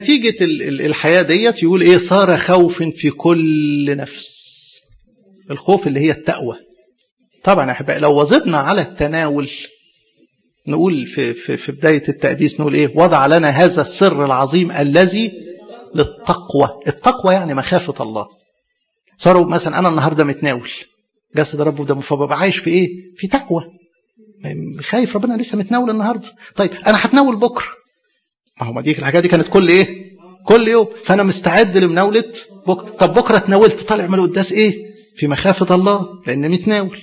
نتيجة الحياة ديت يقول ايه صار خوف في كل نفس الخوف اللي هي التقوى طبعا يا احبائي لو وظبنا على التناول نقول في, في, في بداية التقديس نقول ايه وضع لنا هذا السر العظيم الذي للتقوى التقوى يعني مخافة الله صاروا مثلا انا النهاردة متناول جسد رب ودمه فببقى عايش في ايه في تقوى خايف ربنا لسه متناول النهارده طيب انا هتناول بكره ما هو ما دي الحاجات دي كانت كل ايه كل يوم فانا مستعد لمناوله بكره طب بكره اتناولت طالع من القداس ايه في مخافه الله لان متناول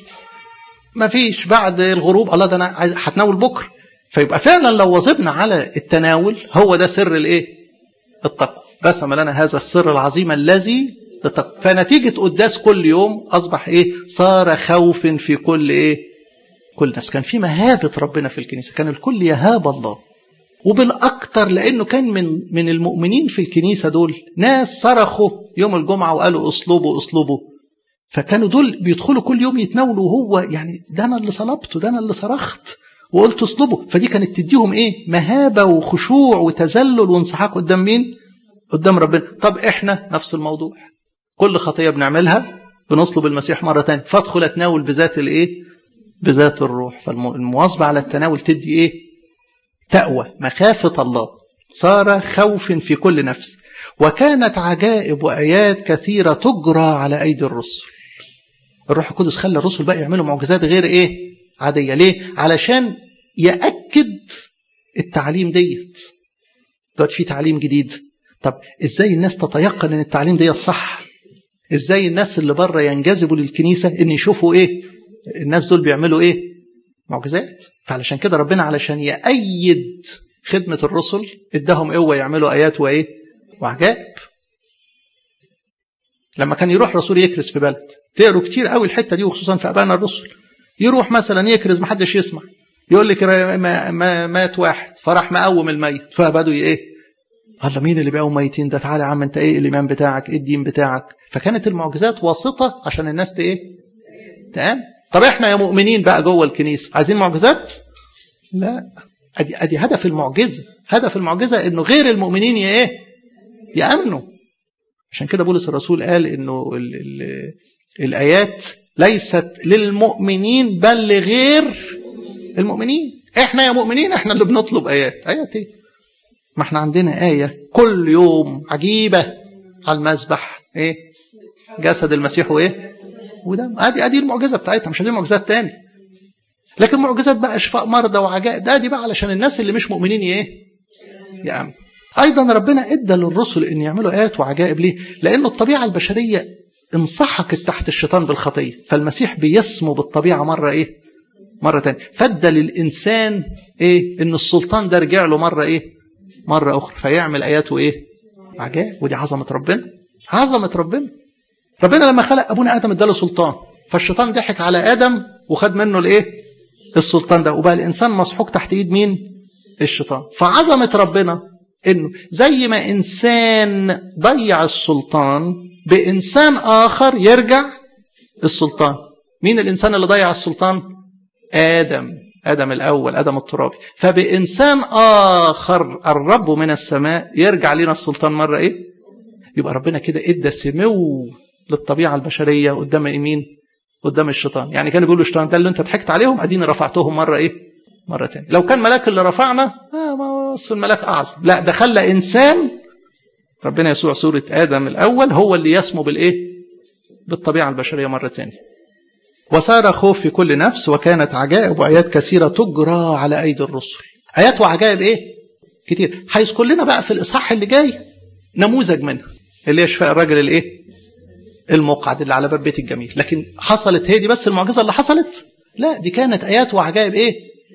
ما فيش بعد الغروب الله ده انا عايز هتناول بكره فيبقى فعلا لو وظبنا على التناول هو ده سر الايه التقوى رسم لنا هذا السر العظيم الذي للتقوى فنتيجه قداس كل يوم اصبح ايه صار خوف في كل ايه كل نفس كان في مهابه ربنا في الكنيسه كان الكل يهاب الله وبالاكثر لانه كان من من المؤمنين في الكنيسه دول ناس صرخوا يوم الجمعه وقالوا اصلبوا اصلبوا فكانوا دول بيدخلوا كل يوم يتناولوا وهو يعني ده انا اللي صلبته ده انا اللي صرخت وقلت اصلبوا فدي كانت تديهم ايه مهابه وخشوع وتذلل وانسحاق قدام مين قدام ربنا طب احنا نفس الموضوع كل خطيه بنعملها بنصلب المسيح مره ثانيه فادخل اتناول بذات الايه بذات الروح فالمواظبه على التناول تدي ايه تقوى مخافه الله صار خوف في كل نفس وكانت عجائب وايات كثيره تجرى على ايدي الرسل الروح القدس خلى الرسل بقى يعملوا معجزات غير ايه عاديه ليه علشان ياكد التعليم ديت دلوقتي في تعليم جديد طب ازاي الناس تتيقن ان التعليم ديت صح ازاي الناس اللي بره ينجذبوا للكنيسه ان يشوفوا ايه الناس دول بيعملوا ايه معجزات فعلشان كده ربنا علشان يأيد خدمة الرسل اداهم قوة يعملوا آيات وإيه وعجائب لما كان يروح رسول يكرز في بلد تقروا كتير قوي الحتة دي وخصوصا في أبائنا الرسل يروح مثلا يكرز محدش يسمع يقول لك ما ما مات واحد فراح مقوم الميت فبدوا ايه الله مين اللي بيقوم ميتين ده تعالى يا عم انت ايه الايمان بتاعك ايه الدين بتاعك فكانت المعجزات واسطه عشان الناس ايه تمام طب احنا يا مؤمنين بقى جوه الكنيسه عايزين معجزات لا ادي ادي هدف المعجزه هدف المعجزه انه غير المؤمنين يا ايه يامنوا عشان كده بولس الرسول قال انه ال ال الايات ليست للمؤمنين بل لغير المؤمنين احنا يا مؤمنين احنا اللي بنطلب ايات ايات ايه ما احنا عندنا ايه كل يوم عجيبه على المذبح ايه جسد المسيح وايه ودم ادي ادي المعجزه بتاعتها مش عايزين معجزات تاني لكن معجزات بقى شفاء مرضى وعجائب ده دي بقى علشان الناس اللي مش مؤمنين ايه يا عم ايضا ربنا ادى للرسل ان يعملوا ايات وعجائب ليه لانه الطبيعه البشريه انسحقت تحت الشيطان بالخطيه فالمسيح بيسمو بالطبيعه مره ايه مره تانية فادى للانسان ايه ان السلطان ده رجع له مره ايه مره اخرى فيعمل اياته ايه عجائب ودي عظمه ربنا عظمه ربنا ربنا لما خلق ابونا ادم اداله سلطان فالشيطان ضحك على ادم وخد منه الايه السلطان ده وبقى الانسان مسحوق تحت ايد مين الشيطان فعظمه ربنا انه زي ما انسان ضيع السلطان بانسان اخر يرجع السلطان مين الانسان اللي ضيع السلطان ادم ادم الاول ادم الترابي فبانسان اخر قربه من السماء يرجع لنا السلطان مره ايه يبقى ربنا كده ادى سمو للطبيعه البشريه قدام مين قدام الشيطان يعني كانوا بيقولوا الشيطان ده اللي انت ضحكت عليهم اديني رفعتهم مره ايه مره تانية لو كان ملاك اللي رفعنا اه ما اصل الملاك اعظم لا ده خلى انسان ربنا يسوع سوره ادم الاول هو اللي يسمو بالايه بالطبيعه البشريه مره تانية وصار خوف في كل نفس وكانت عجائب وايات كثيره تجرى على ايدي الرسل ايات وعجائب ايه كتير هيذكر لنا بقى في الاصحاح اللي جاي نموذج منها اللي هي شفاء الراجل الايه المقعد اللي على باب بيت الجميل لكن حصلت هي دي بس المعجزه اللي حصلت لا دي كانت ايات وعجائب ايه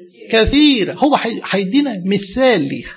كثيره هو هيدينا مثال ليها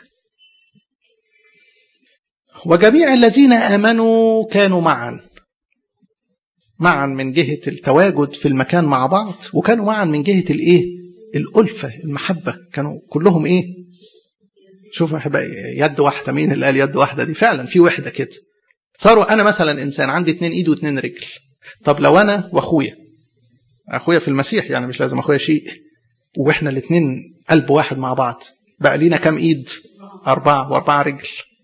وجميع الذين امنوا كانوا معا معا من جهه التواجد في المكان مع بعض وكانوا معا من جهه الايه الالفه المحبه كانوا كلهم ايه شوف يد واحده مين اللي قال يد واحده دي فعلا في وحده كده صاروا انا مثلا انسان عندي اتنين ايد واتنين رجل طب لو انا واخويا اخويا في المسيح يعني مش لازم اخويا شيء واحنا الاتنين قلب واحد مع بعض بقى لينا كام ايد اربعه واربعه رجل